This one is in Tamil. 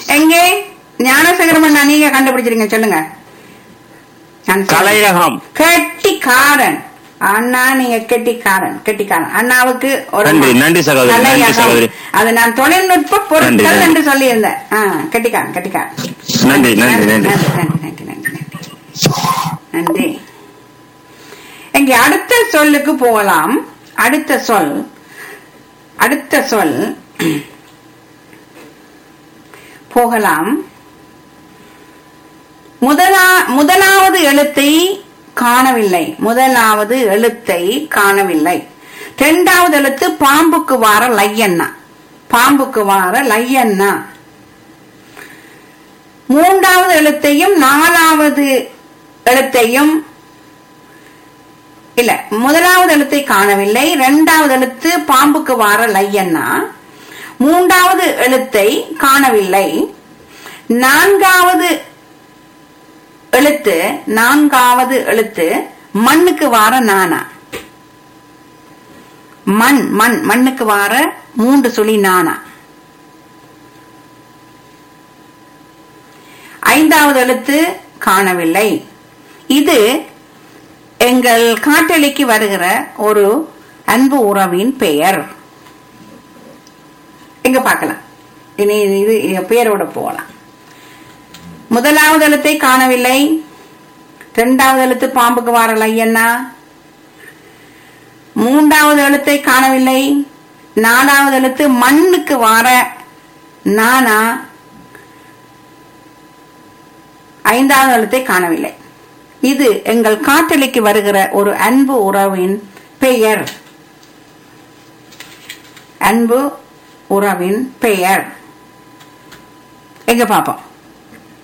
எங்கே ஞானசேகரமண்ணா நீங்க கண்டுபிடிச்சிருங்க சொல்லுங்க நான் சொல்றேன். கலையகம் கெட்டிக்காரன் அண்ணா நீங்க கெட்டிக்காரன் கெட்டிக்காரன் அண்ணாவுக்கு ஒரு நன்றி, நன்றி சகோதரி, நன்றி கலையகம். சகோதரி. அது நான் தொழில்நுட்ப பொருட்கள் நன்றி. என்று சொல்லியிருந்தேன் ஆ, கெட்டிக்காரன் கெட்டிக்காரன் நன்றி நன்றி நன்றி நன்றி நன்றி நன்றி நன்றி நன்றி நன்றி இங்க அடுத்த சொல்லுக்கு போகலாம் அடுத்த சொல் அடுத்த சொல் போகலாம் முதலா முதலாவது எழுத்தை காணவில்லை முதலாவது எழுத்தை காணவில்லை இரண்டாவது எழுத்து பாம்புக்கு வார லையண்ணா பாம்புக்கு வார லையண்ணா மூன்றாவது எழுத்தையும் நாலாவது எழுத்தையும் இல்ல முதலாவது எழுத்தை காணவில்லை இரண்டாவது எழுத்து பாம்புக்கு வார லையண்ணா மூன்றாவது எழுத்தை காணவில்லை நான்காவது எழுத்து நான்காவது எழுத்து மண்ணுக்கு வார நானா மண் மண் மண்ணுக்கு வார மூன்று சுழி நானா ஐந்தாவது எழுத்து காணவில்லை இது எங்கள் காட்டளிக்கு வருகிற ஒரு அன்பு உறவின் பெயர் எங்க பார்க்கலாம் இனி இது பெயரோட போகலாம் முதலாவது எழுத்தை காணவில்லை இரண்டாவது எழுத்து பாம்புக்கு வார ஐயண்ணா மூன்றாவது எழுத்தை காணவில்லை நாலாவது எழுத்து மண்ணுக்கு வார நானா ஐந்தாவது எழுத்தை காணவில்லை இது எங்கள் காட்டளிக்கு வருகிற ஒரு அன்பு உறவின் பெயர் அன்பு உறவின் பெயர் எங்க பாப்போம்